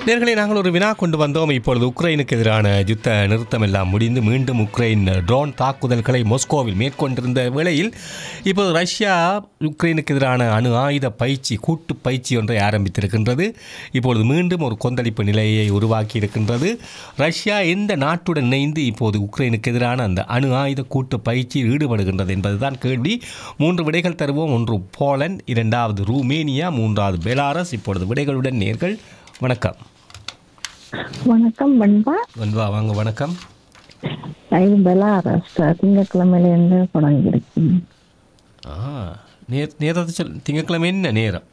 நேர்களை நாங்கள் ஒரு வினா கொண்டு வந்தோம் இப்பொழுது உக்ரைனுக்கு எதிரான யுத்த நிறுத்தம் எல்லாம் முடிந்து மீண்டும் உக்ரைன் ட்ரோன் தாக்குதல்களை மொஸ்கோவில் மேற்கொண்டிருந்த வேளையில் இப்போது ரஷ்யா உக்ரைனுக்கு எதிரான அணு ஆயுத பயிற்சி கூட்டு பயிற்சி ஒன்றை ஆரம்பித்திருக்கின்றது இப்பொழுது மீண்டும் ஒரு கொந்தளிப்பு நிலையை உருவாக்கி இருக்கின்றது ரஷ்யா எந்த நாட்டுடன் இணைந்து இப்போது உக்ரைனுக்கு எதிரான அந்த அணு ஆயுத கூட்டு பயிற்சியில் ஈடுபடுகின்றது என்பதுதான் கேள்வி மூன்று விடைகள் தருவோம் ஒன்று போலந்து இரண்டாவது ரூமேனியா மூன்றாவது பெலாரஸ் இப்பொழுது விடைகளுடன் நேர்கள் வணக்கம் வணக்கம் பண்பா வன்வா வாங்க வணக்கம் இது பெலாரஸ் திங்கக்கிழமையிலேருந்து தொடங்கியிருக்கேன் ஆ நேர் நேரத்தை சொல் திங்கட்கிழமை என்ன நேரம்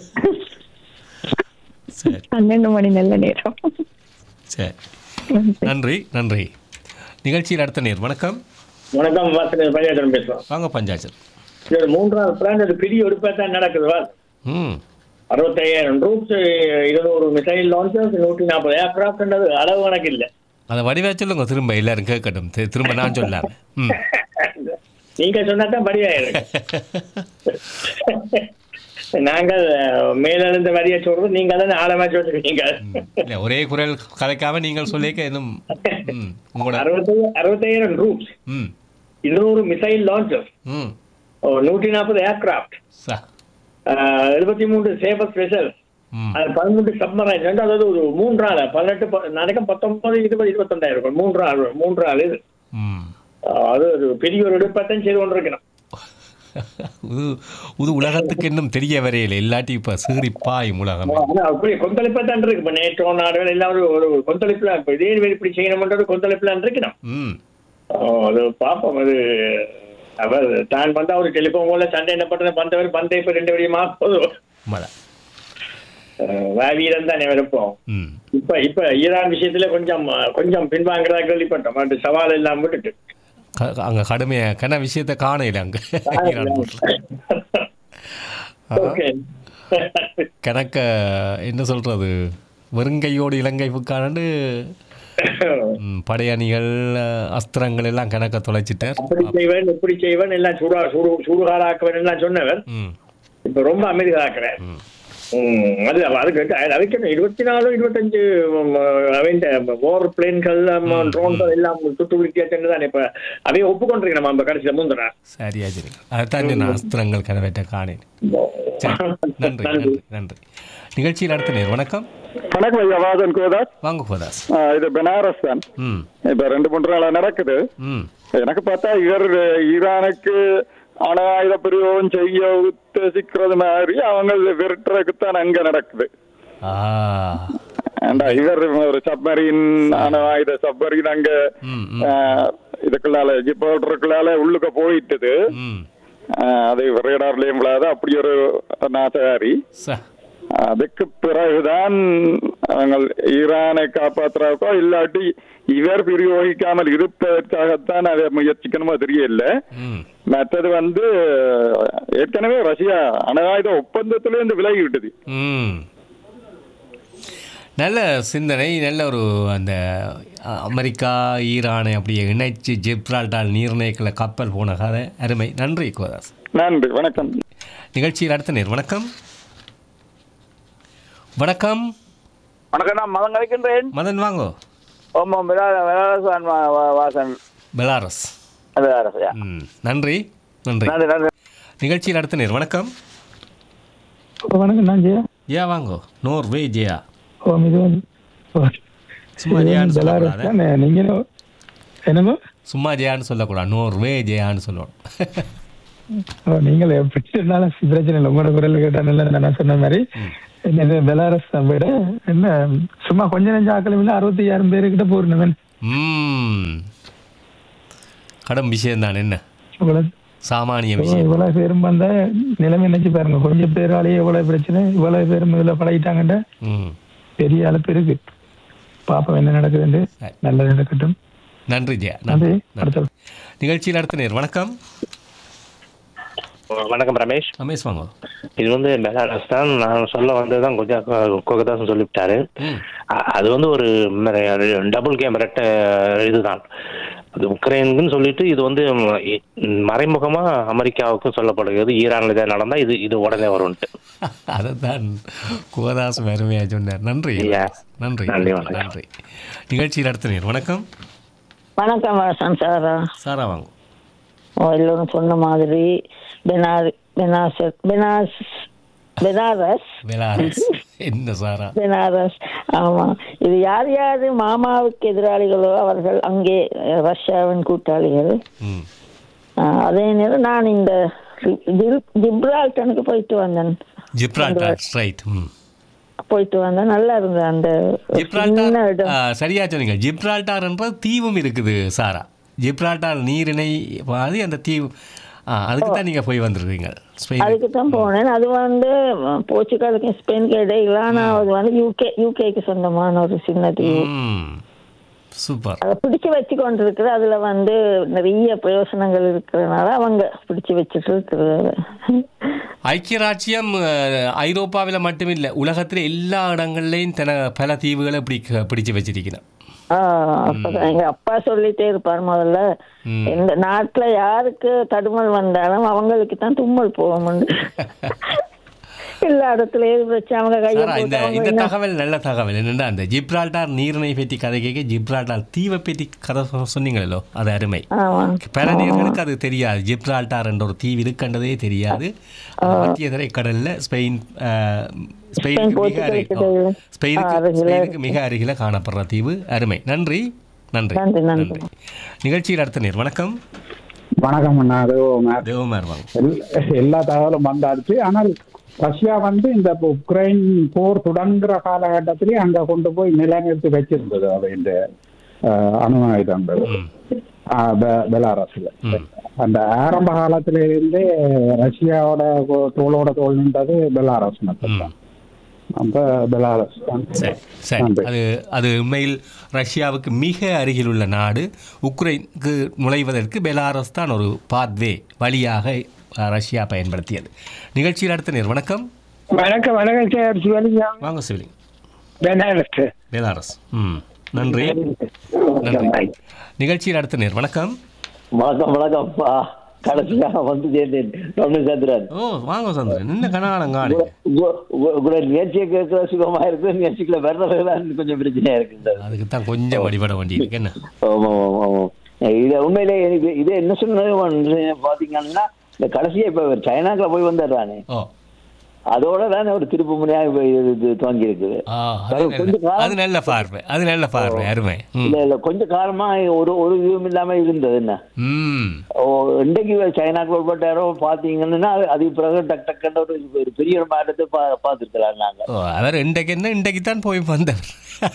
சரி பன்னெண்டு மணி நல்ல நேரம் சரி நன்றி நன்றி நிகழ்ச்சியில் அடுத்த நேர் வணக்கம் வணக்கம் வாசன் பஞ்சாயத்து பேசுறோம் வாங்க பஞ்சாச்சர் இது ஒரு மூன்றாவது பிளான் அது பெரிய ஒரு தான் நடக்குது வா ம் அறுபத்தையாயிரம் ரூப்ஸ் இருநூறு மிசைல் லான்ச்சர்ஸ் நூற்றி நாற்பது ஏர்கிராஃப்ட்ன்றது அளவு கணக்கு இல்லை அதை வடிவா சொல்லுங்க திரும்ப எல்லாரும் கேட்கட்டும் தி- திரும்ப நான் சொல்லாம ம் நீங்க சொன்னா தான் படியாயிருக்கு நாங்கள் மேலிருந்த வரியை சொல்றது நீங்க தானே ஆழமா சொல்றீங்க இல்லை ஒரே குரல் கலைக்காம நீங்கள் சொல்லிக்க இன்னும் ம் உங்களோட அறுபத்தி அறுபத்தையாயிரம் ரூப்ஸ் ம் இருநூறு மிசைல் லான்ச்சர்ஸ் ம் நூற்றி நாற்பது ஏர்கிராஃப்ட் சா எழுபத்தி மூன்று சேஃபர் ஸ்பெஷல் ம் அது பதிமூன்று சப்மரைன் ரெண்டு அதாவது ஒரு மூன்று ஆள் பதினெட்டு ப- நினைக்க பத்தொன்பது இருபது இருபத்தொண்டாயிரம் இருக்கும் மூன்று ஆள் மூன்று ஆள் இது ம் அஹ் அது ஒரு பெரிய ஒரு எடுப்பத்தான் செய்து கொண்டிருக்கணும் இது இது உலகத்துக்கு இன்னும் தெரிய வரையில இல்லாட்டி இப்போ சீரிப்பாய் உலகம் ஆனா அப்படி கொந்தளிப்பத்தான் இருக்கு இப்ப நேற்றோ நாடுகள் எல்லாம் ஒரு ஒரு கொந்தளிப்புல இப்ப இதே வேறு இப்படி செய்யணும்ன்றது கொந்தளிப்புல இருக்கணும் ம் அஹ் அது பார்ப்போம் அது அவர் தான் வந்தா ஒரு டெலிஃபோன் போல சண்டை என்ன பண்றது பந்தவர் பந்தை இப்ப ரெண்டு வழியுமா போதும் மழை வீரம் தானே விருப்பம் ம் இப்ப இப்ப ஈரான் விஷயத்துல கொஞ்சம் கொஞ்சம் பின்வாங்கிறதா கேள்விப்பட்டோம் அந்த சவால் எல்லாம் விட்டுட்டு க- அங்க கடுமையா கன விஷயத்தை காணையில அங்க ஈரான் போட்டில் ஓகே கணக்க என்ன சொல்றது வெறுங்கையோடு இலங்கை புக்கானு படையணிகள் அஸ்திரங்கள் எல்லாம் கணக்க தொலைச்சிட்டார் அப்படி செய்வன் இப்படி செய்வன் எல்லாம் சூடா சூடு சூடுகாராக்குவன் எல்லாம் சொன்னவர் ம் இப்ப ரொம்ப அமைதியாக்குறேன் ம் ம், அது அது கேட்டு அதுக்கு இருபத்தி நாலு இருபத்தஞ்சு அவன் ஓர் பிளேன்கள் ட்ரோன்கள் எல்லாம் சுட்டு வித்தியாசம் தான் இப்ப அதையும் ஒப்புக்கொண்டிருக்கேன் நம்ம கடைசியில முந்தின சரியா சரி அதுதான் நான் அஸ்திரங்கள் கனவேட்ட காணேன் சரி நன்றி நன்றி நன்றி நிகழ்ச்சியில் அடுத்த நேர் வணக்கம் வணக்கம் ஐயா வாசன் கோதாஸ் வாங்க கோதாஸ் ஆ, இது பெனாரஸ் தான் ம் இப்ப ரெண்டு மூன்று நாளா நடக்குது ம் எனக்கு பார்த்தா இவர் ஈரானுக்கு அணு ஆயுத பிரயோகம் செய்ய உத்தேசிக்கிறது மாதிரி அவங்க விரட்டுறதுக்கு தான் அங்க நடக்குது ஆ ஏண்டா இவர் ஒரு சப்மரீன் அணு ஆயுத சப்மரீன் அங்க ம் ம் ஆ, இதுக்குள்ளால ஜிப்போல்றதுக்குள்ளால உள்ளுக்க போயிட்டுது ம் ஆ, அது ரேடார்லயும் விழாது அப்படி ஒரு நாசகாரி ச அதுக்கு பிறகுதான் அவங்கள் ஈரானை காப்பாற்றுறாக்கோ இல்லாட்டி இவர் பிரயோகிக்காமல் இருப்பதற்காகத்தான் அதை முயற்சிக்கணுமோ தெரியல ம் மற்றது வந்து ஏற்கனவே ரஷ்யா அணு ஆயுத ஒப்பந்தத்திலிருந்து விலகி விட்டது ம் நல்ல சிந்தனை நல்ல ஒரு அந்த அ, அமெரிக்கா ஈரானை அப்படியே இணைச்சு ஜிப்ரால்டால் நீர்நிலைக்குள்ள கப்பல் போன கதை அருமை நன்றி கோதாஸ் நன்றி வணக்கம் நிகழ்ச்சியில் அடுத்த நேர் வணக்கம் வணக்கம் வணக்கம் நான் மதம் கலைக்கின்றேன் மதன் வாங்கோ ஓம் விலாசன் வாசன் பெலாரஸ் விலாரசையா ம் நன்றி நன்றி நன்றி நன்றி நிகழ்ச்சியில் அடுத்த நேர் வணக்கம் வணக்கம் நான் ஜெயா ஏ வாங்கோ நோர்வே ஜெயா ஓ இது வந்து ஓ, சும்மா இது ஜெயான்னு வந்து பெலாரஸ் சொல்லக்கூடாது தானே நீங்களும் என்னமோ சும்மா ஜெயான்னு சொல்லக்கூடாது நோர்வே ஜெயான்னு சொல்லணும் ஓ, நீங்கள் எப்படி இருந்தாலும் பிரச்சனை இல்லை உங்களோட குரல் கேட்டால நான் சொன்ன மாதிரி என்ன பெலாரஸ் விட என்ன சும்மா கொஞ்ச நெஞ்ச ஆக்களும் இல்லை அறுபத்தி ஐயாயிரம் பேருக்கிட்ட போறேன் ம் கடும் விஷயம் தான் என்ன இவ்வளவு சாமானிய விஷயம் இவ்வளவு பேரும் வந்த நிலைமை நினைச்சு பாருங்க கொஞ்சம் பேராலேயே இவ்வளவு பிரச்சனை இவ்வளவு பேரும் இதுல பழகிட்டாங்கன்ற ம் பெரிய அளப்பு இருக்கு பாப்போம் என்ன நடக்குதுன்னு சரி. நல்லது நடக்கட்டும் நன்றி ஜெயா நன்றி நன்றி நன்றி அடுத்த நிகழ்ச்சியில் அடுத்த நேர் வணக்கம் வணக்கம் ரமேஷ் ரமேஷ் வாங்க இது வந்து பெலாரஸ் தான் நான் சொல்ல வந்ததுதான் கொஞ்சம் கோகதாசன் சொல்லிவிட்டாரு அ- அது வந்து ஒரு டபுள் கேம் ரெட்ட இதுதான் அது உக்ரைனுக்குன்னு சொல்லிட்டு இது வந்து ம், இ- மறைமுகமா அமெரிக்காவுக்கும் சொல்லப்படுகிறது ஈரான்ல இதை நடந்தா இது இது உடனே வரும்ட்டு அதைத்தான் கோதாஸ் அருமையாக சொன்னார் நன்றி Yeah. நன்றி நன்றி, வணக்கம். நன்றி நிகழ்ச்சி நடத்தினீர் வணக்கம் வணக்கம் வணக்கம் சாரா சாரா வாங்க ஓ எல்லோரும் சொன்ன மாதிரி பெனார் பெனாஸ் பெனாஸ் பெனாரஸ் பெலாரஸ் என்ன சாரா பெனாரஸ் ஆமா இது யார் யாரு மாமாவுக்கு எதிராளிகளோ அவர்கள் அங்கே அஹ், ரஷ்யாவின் கூட்டாளிகள் ம் அஹ், அதே நேரம் நான் இந்த ஜில்- ஜிப்ரால்டனுக்கு போயிட்டு வந்தேன் ஜிப்ரால்டார் ரைட் ம் போயிட்டு வந்தேன் நல்லா இருந்தது அந்த ஒரு சின்ன ஜிப்ரால்டார் இடம் ஆ, சரியா சொன்னீங்க ஜிப்ரால்டார் என்ற தீவும் இருக்குது சாரா ஜிப்ரால்டார் நீரிணை பாதி அந்த தீவு ஆ அதுக்கு தான் நீங்கள் போய் வந்திருக்கீங்க ஸ்பெயின் அதுக்கு தான் போனேன் அது வந்து அஹ், போர்ச்சுகலுக்கும் ஸ்பெயினுக்கு இடையில ஆனால் அது வந்து யூகே யூகேக்கு சொந்தமான ஒரு சின்ன தீவு ம் சூப்பர் அதை பிடிச்சு வச்சு கொண்டு இருக்கிற அதுல வந்து நிறைய பிரயோசனங்கள் இருக்கிறதுனால அவங்க பிடிச்சு வச்சுட்டு இருக்கிறது ஐக்கிய ராச்சியம் ஐரோப்பாவில் மட்டுமில்லை உலகத்தில் எல்லா இடங்கள்லையும் தன பல தீவுகளை பிடிக்க பிடிச்சு வச்சிருக்கணும் ஆஹ் அப்பதான் எங்க அப்பா சொல்லிட்டே இருப்பார் முதல்ல எந்த நாட்டுல யாருக்கு தடுமல் வந்தாலும் அவங்களுக்கு தான் தும்மல் போகும் எல்லா இடத்துல எது வச்சு அவங்க கையை சாரா இந்த போட்டு அவங்க இந்த என்ன- தகவல் நல்ல தகவல் என்னென்னா அந்த ஜிப்ரால்டார் நீரிணை பற்றி கதை கேட்க ஜிப்ரால்டார் தீவை பற்றி கதை சொ- சொன்னீங்களோ அது அருமை ஆமா பல நேர்களுக்கு அது தெரியாது ஜிப்ரால்டார் என்ற ஒரு தீவு இருக்கின்றதே தெரியாது அது மத்திய திரைக்கடல்ல ஸ்பெயின் அஹ், ஸ்பெயினுக்கு மிக போர்ச்சுகலுக்கு அருகில் இடையில. ஸ்பெயினுக்கு ஆ, அருகில ஸ்பெயினுக்கு மிக அருகில காணப்படுற தீவு அருமை நன்றி நன்றி நன்றி, நன்றி. நன்றி நிகழ்ச்சியில் அடுத்த நேர் வணக்கம் வணக்கம் அண்ணா அது மே- தேவமார் வாங்க எல்- எல்லா தகவலும் வந்தாச்சு ஆனால் ரஷ்யா வந்து இந்த உக்ரைன் போர் தொடங்குற காலகட்டத்திலே அங்க கொண்டு போய் நிலைநிறுத்தி வச்சிருந்தது அது இந்த அஹ், அணு ஆயுதங்கள் அஹ், பெ- பெலாரஸ்ல அந்த ஆரம்ப காலத்தில இருந்தே ரஷ்யாவோட கோ- தோளோட தோல் நின்றது பெலாரஸ் மட்டும்தான் அந்த பெலாரஸ் தான் சரி சரி நன்றி. அது அது உண்மையில் ரஷ்யாவுக்கு மிக அருகில் உள்ள நாடு உக்ரைனுக்கு நுழைவதற்கு பெலாரஸ் தான் ஒரு பாத்வே வழியாக அஹ், ரஷ்யா பயன்படுத்தியது நிகழ்ச்சியில் அடுத்த நேர் வணக்கம் வணக்கம் வணக்கம் சார் சிவலிங்கம் வாங்க சிவலிங் பெனாரஸ் பெலாரஸ் ம் நன்றி நன்றி நிகழ்ச்சியில் அடுத்த நேர் வணக்கம் வணக்கம் வணக்கம் ஆ, கடைசியா வந்து சேர்ந்தேன் ரமணி சந்திரன் ஓ வாங்க சந்திரன் என்ன கனாலம் காணி உங்க- உங்க- உங்களோட நிகழ்ச்சியை கேட்கிற சுகமா இருக்கு நிகழ்ச்சிக்குள்ள வர்றதுதான் கொஞ்சம் பிரச்சனையா இருக்கின்றது அதுக்கு தான் கொஞ்சம் வழிபட வேண்டியிருக்கு என்ன ஆமா ஆமா ஆமா இது உண்மையிலே எனக்கு இது என்ன சொன்னது பாத்தீங்கன்னா இந்த கடைசியா இப்ப இவர் சைனாக்குள்ள போய் வந்தாரு ஓ அதோட தானே ஒரு திருப்பு முனையாக இப்ப இது- இது துவங்கி இருக்குது ஆ அது நல்ல- அது நல்ல பார்வை அது நல்ல பார்வை அருமை ம் இல்ல இல்ல கொஞ்ச காலமா ஒரு ஒரு இதுவும் இல்லாம இருந்தது என்ன ம் ஓ, இன்றைக்கு சைனாக்கு உட்பட்டாரோ பாத்தீங்கன்னா அது- அதுக்கு பிறகு டக் டக்குன்னு ஒரு ஒரு பெரிய ஒரு மாற்றத்தை பா பார்த்துருக்கலாம் நாங்க ஓ அவர் இன்றைக்கு என்ன இன்றைக்கு தான் போய் வந்தவர்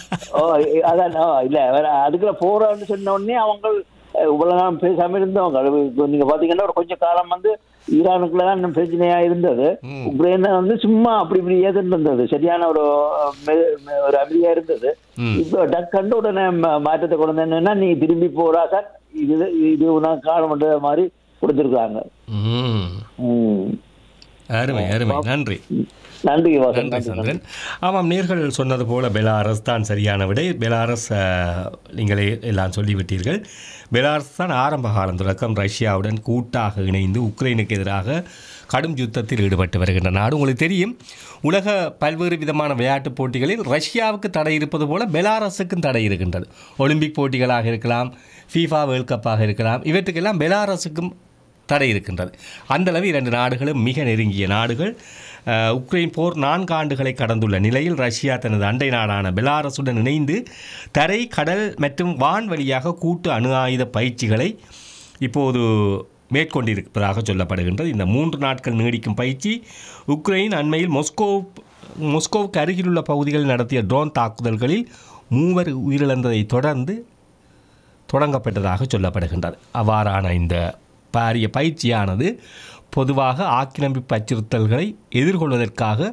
ஓ இ- அதான் ஓ, இல்ல வேற அதுக்குள்ள போறோம்னு சொன்ன உடனே அவங்க அஹ், இவ்வளவு நாள் பேசாம இருந்தவங்க அது இப்ப நீங்க பாத்தீங்கன்னா ஒரு கொஞ்ச காலம் வந்து ஈரானுக்குள்ள தான் இன்னும் பிரச்சனையா இருந்தது உக்ரைன் வந்து சும்மா அப்படி இப்படி ஏதுன்னு இருந்தது சரியான ஒரு அஹ், மெ- மெ- ஒரு அமைதியா இருந்தது ம். இப்போ டக் கண்டு உடனே ம- மாற்றத்தை கொண்டு வந்தேன்னா நீ திரும்பி போறா சார் இது இது உனக்கு காலம் பண்ற மாதிரி கொடுத்துருக்காங்க ம் ம். அருமை அருமை நன்றி நன்றி வாசன் நன்றி சந்திரன் ஆமாம் நேர்கள் சொன்னது போல பெலாரஸ் தான் சரியான விடை பெலாரஸ் அஹ், நீங்களே எல்லாம் சொல்லிவிட்டீர்கள் பெலாரஸ் தான் ஆரம்ப காலம் தொடக்கம் ரஷ்யாவுடன் கூட்டாக இணைந்து உக்ரைனுக்கு எதிராக கடும் யுத்தத்தில் ஈடுபட்டு வருகின்ற நாடு உங்களுக்கு தெரியும் உலக பல்வேறு விதமான விளையாட்டுப் போட்டிகளில் ரஷ்யாவுக்கு தடை இருப்பது போல பெலாரஸுக்கும் தடை இருக்கின்றது ஒலிம்பிக் போட்டிகளாக இருக்கலாம் ஃபீஃபா வேர்ல்ட் கப்பாக இருக்கலாம் இவற்றுக்கெல்லாம் பெலாரஸுக்கும் தடை இருக்கின்றது அந்த அளவு இரண்டு நாடுகளும் மிக நெருங்கிய நாடுகள் அஹ், உக்ரைன் போர் நான்கு ஆண்டுகளை கடந்துள்ள நிலையில் ரஷ்யா தனது அண்டை நாடான பெலாரஸுடன் இணைந்து தரை கடல் மற்றும் வான் வழியாக கூட்டு அணு ஆயுத பயிற்சிகளை இப்போது மேற்கொண்டிருப்பதாக சொல்லப்படுகின்றது இந்த மூன்று நாட்கள் நீடிக்கும் பயிற்சி உக்ரைன் அண்மையில் மொஸ்கோ மொஸ்கோவுக்கு அருகிலுள்ள பகுதிகளில் நடத்திய ட்ரோன் தாக்குதல்களில் மூவர் உயிரிழந்ததை தொடர்ந்து தொடங்கப்பட்டதாக சொல்லப்படுகின்றது அவ்வாறான இந்த பாரிய பயிற்சியானது பொதுவாக ஆக்கிரமிப்பு அச்சுறுத்தல்களை எதிர்கொள்வதற்காக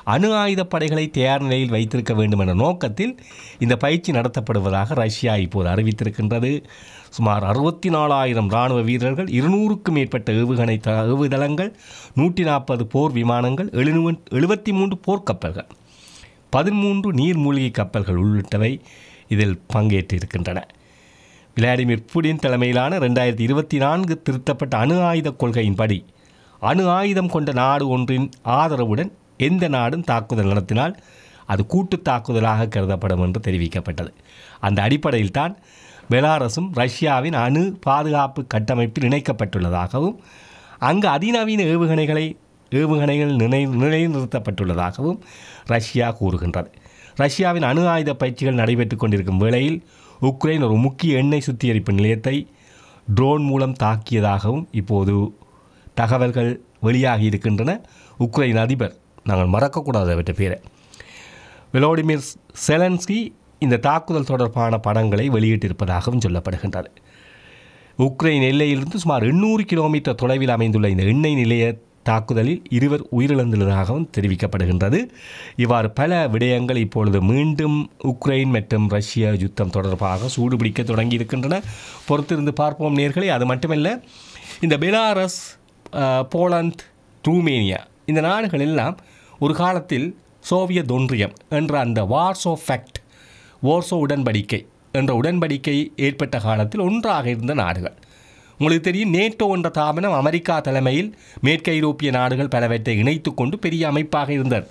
அணு ஆயுத படைகளை தயார் நிலையில் வைத்திருக்க வேண்டும் என்ற நோக்கத்தில் இந்த பயிற்சி நடத்தப்படுவதாக ரஷ்யா இப்போது அறிவித்திருக்கின்றது சுமார் அறுபத்தி நாலாயிரம் இராணுவ வீரர்கள் இருநூறுக்கும் மேற்பட்ட ஏவுகணை த ஏவுதளங்கள் நூற்றி நாற்பது போர் விமானங்கள் எழுநூ எழுபத்தி மூன்று போர்க்கப்பல்கள் பதிமூன்று நீர்மூழ்கி கப்பல்கள் உள்ளிட்டவை இதில் பங்கேற்றிருக்கின்றன விளாடிமிர் புடின் தலைமையிலான ரெண்டாயிரத்தி இருபத்தி நான்கு திருத்தப்பட்ட அணு ஆயுத கொள்கையின்படி அணு ஆயுதம் கொண்ட நாடு ஒன்றின் ஆதரவுடன் எந்த நாடும் தாக்குதல் நடத்தினால் அது கூட்டு தாக்குதலாக கருதப்படும் என்று தெரிவிக்கப்பட்டது அந்த அடிப்படையில் தான் பெலாரஸும் ரஷ்யாவின் அணு பாதுகாப்பு கட்டமைப்பில் இணைக்கப்பட்டுள்ளதாகவும் அங்கு அதிநவீன ஏவுகணைகளை ஏவுகணைகள் நினை நிலைநிறுத்தப்பட்டுள்ளதாகவும் ரஷ்யா கூறுகின்றது ரஷ்யாவின் அணு ஆயுத பயிற்சிகள் நடைபெற்றுக் கொண்டிருக்கும் வேளையில் உக்ரைன் ஒரு முக்கிய எண்ணெய் சுத்திகரிப்பு நிலையத்தை ட்ரோன் மூலம் தாக்கியதாகவும் இப்போது தகவல்கள் வெளியாகி இருக்கின்றன உக்ரைன் அதிபர் நாங்கள் மறக்கக்கூடாது அவற்றை பேரை விளோடிமிர் செலன்ஸ்கி இந்த தாக்குதல் தொடர்பான படங்களை வெளியிட்டிருப்பதாகவும் சொல்லப்படுகின்றது உக்ரைன் எல்லையிலிருந்து சுமார் எண்ணூறு கிலோமீட்டர் தொலைவில் அமைந்துள்ள இந்த எண்ணெய் நிலைய தாக்குதலில் இருவர் உயிரிழந்துள்ளதாகவும் தெரிவிக்கப்படுகின்றது இவ்வாறு பல விடயங்கள் இப்பொழுது மீண்டும் உக்ரைன் மற்றும் ரஷ்ய யுத்தம் தொடர்பாக சூடுபிடிக்க தொடங்கி இருக்கின்றன பொறுத்திருந்து பார்ப்போம் நேர்களை அது மட்டுமல்ல இந்த பெலாரஸ் அஹ், போலந்து ரூமேனியா இந்த நாடுகள் எல்லாம் ஒரு காலத்தில் சோவியத் ஒன்றியம் என்ற அந்த வார்சோ ஃபேக்ட் வார்சோ உடன்படிக்கை என்ற உடன்படிக்கை ஏற்பட்ட காலத்தில் ஒன்றாக இருந்த நாடுகள் உங்களுக்கு தெரியும் நேட்டோ என்ற தாபனம் அமெரிக்கா தலைமையில் மேற்கு ஐரோப்பிய நாடுகள் பலவற்றை இணைத்துக் கொண்டு பெரிய அமைப்பாக இருந்தது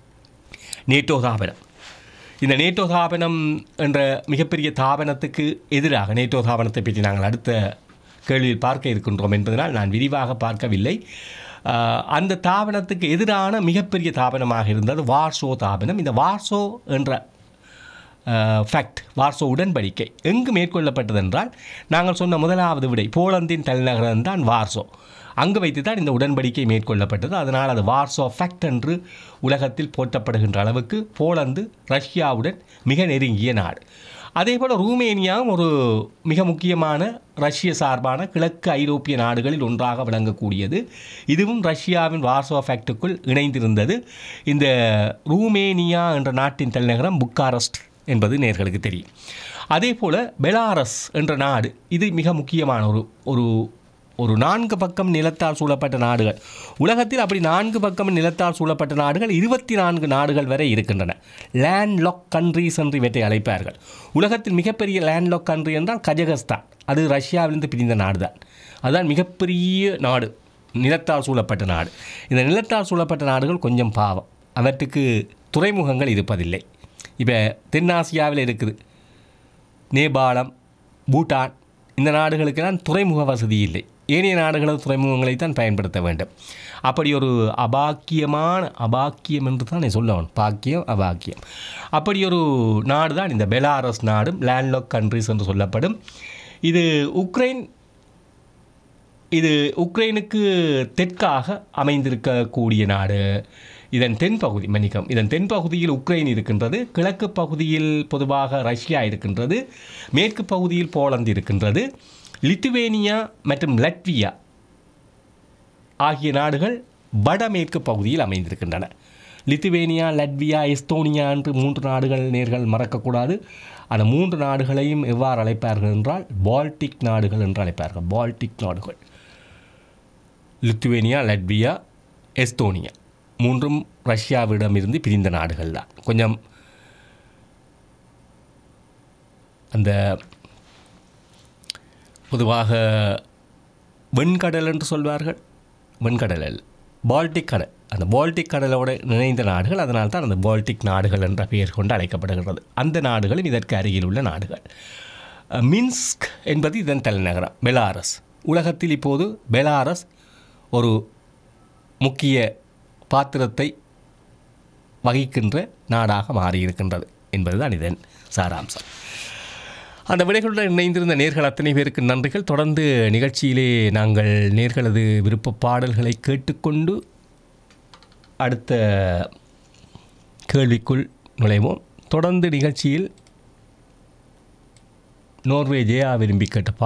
நேட்டோ தாபனம் இந்த நேட்டோ தாபனம் என்ற மிகப்பெரிய தாபனத்துக்கு எதிராக நேட்டோ தாபனத்தை பற்றி நாங்கள் அடுத்த கேள்வியில் பார்க்க இருக்கின்றோம் என்பதனால் நான் விரிவாக பார்க்கவில்லை ஆஹ், அந்த தாபனத்துக்கு எதிரான மிகப்பெரிய தாபனமாக இருந்தது வார்சோ தாபனம் இந்த வார்சோ என்ற ஃபேக்ட் வார்சோ உடன்படிக்கை எங்கு மேற்கொள்ளப்பட்டதென்றால் நாங்கள் சொன்ன முதலாவது விடை போலந்தின் தலைநகரம் தான் வார்சோ அங்கு வைத்து தான் இந்த உடன்படிக்கை மேற்கொள்ளப்பட்டது அதனால் அது வார்சோ ஃபேக்ட் என்று உலகத்தில் போற்றப்படுகின்ற அளவுக்கு போலந்து ரஷ்யாவுடன் மிக நெருங்கிய நாடு அதேபோல் ரூமேனியாவும் ஒரு மிக முக்கியமான ரஷ்ய சார்பான கிழக்கு ஐரோப்பிய நாடுகளில் ஒன்றாக விளங்கக்கூடியது இதுவும் ரஷ்யாவின் வார்சோ ஃபேக்டுக்குள் இணைந்திருந்தது இந்த ரூமேனியா என்ற நாட்டின் தலைநகரம் புக்காரஸ்ட் என்பது நேர்களுக்கு தெரியும் அதே போல் பெலாரஸ் என்ற நாடு இது மிக முக்கியமான ஒரு ஒரு ஒரு நான்கு பக்கம் நிலத்தால் சூழப்பட்ட நாடுகள் உலகத்தில் அப்படி நான்கு பக்கம் நிலத்தால் சூழப்பட்ட நாடுகள் இருபத்தி நான்கு நாடுகள் வரை இருக்கின்றன லேண்ட் லாக் கண்ட்ரீஸ் என்று இவற்றை அழைப்பார்கள் உலகத்தில் மிகப்பெரிய லேண்ட் லாக் கண்ட்ரி என்றால் கஜகஸ்தான் அது ரஷ்யாவிலிருந்து பிரிந்த நாடு தான் அதுதான் மிகப்பெரிய நாடு நிலத்தால் சூழப்பட்ட நாடு இந்த நிலத்தால் சூழப்பட்ட நாடுகள் கொஞ்சம் பாவம் அவற்றுக்கு துறைமுகங்கள் இருப்பதில்லை இப்போ தென்னாசியாவில் இருக்குது நேபாளம் பூட்டான் இந்த நாடுகளுக்கெல்லாம் துறைமுக வசதி இல்லை ஏனைய நாடுகளது துறைமுகங்களை தான் பயன்படுத்த வேண்டும் அப்படி ஒரு அபாக்கியமான அபாக்கியம் என்று தான் சொல்லணும் பாக்கியம் அபாக்கியம் அப்படி ஒரு நாடு தான் இந்த பெலாரஸ் நாடும் லேண்ட்லாக் கண்ட்ரிஸ் என்று சொல்லப்படும் இது உக்ரைன் இது உக்ரைனுக்கு தெற்காக அமைந்திருக்கக்கூடிய நாடு இதன் தென்பகுதி மன்னிக்கம் இதன் தென்பகுதியில் உக்ரைன் இருக்கின்றது கிழக்கு பகுதியில் பொதுவாக ரஷ்யா இருக்கின்றது மேற்கு பகுதியில் போலந்து இருக்கின்றது லித்துவேனியா மற்றும் லட்வியா ஆகிய நாடுகள் வடமேற்கு பகுதியில் அமைந்திருக்கின்றன லித்துவேனியா லட்வியா எஸ்தோனியா என்று மூன்று நாடுகள் நேர்கள் மறக்கக்கூடாது அந்த மூன்று நாடுகளையும் எவ்வாறு அழைப்பார்கள் என்றால் பால்டிக் நாடுகள் என்று அழைப்பார்கள் பால்டிக் நாடுகள் லித்துவேனியா லட்வியா எஸ்தோனியா மூன்றும் ரஷ்யாவிடமிருந்து பிரிந்த நாடுகள் தான் கொஞ்சம் அந்த பொதுவாக வெண்கடல் என்று சொல்வார்கள் வெண்கடல் அல்ல பால்டிக் கடல் அந்த பால்டிக் கடலோடு இணைந்த நாடுகள் அதனால் தான் அந்த பால்டிக் நாடுகள் என்ற பெயர் கொண்டு அழைக்கப்படுகிறது அந்த நாடுகளும் இதற்கு அருகில் உள்ள நாடுகள் அஹ், மின்ஸ்க் என்பது இதன் தலைநகரம் பெலாரஸ் உலகத்தில் இப்போது பெலாரஸ் ஒரு முக்கிய பாத்திரத்தை வகிக்கின்ற நாடாக மாறியிருக்கின்றது என்பதுதான் இதன் சாராம்சம் அந்த விடைகளுடன் இணைந்திருந்த நேர்கள் அத்தனை பேருக்கு நன்றிகள் தொடர்ந்து நிகழ்ச்சியிலே நாங்கள் நேர்களது விருப்ப பாடல்களை கேட்டுக்கொண்டு அடுத்த கேள்விக்குள் நுழைவோம் தொடர்ந்து நிகழ்ச்சியில் நோர்வே ஜெயா விரும்பி கேட்ட பா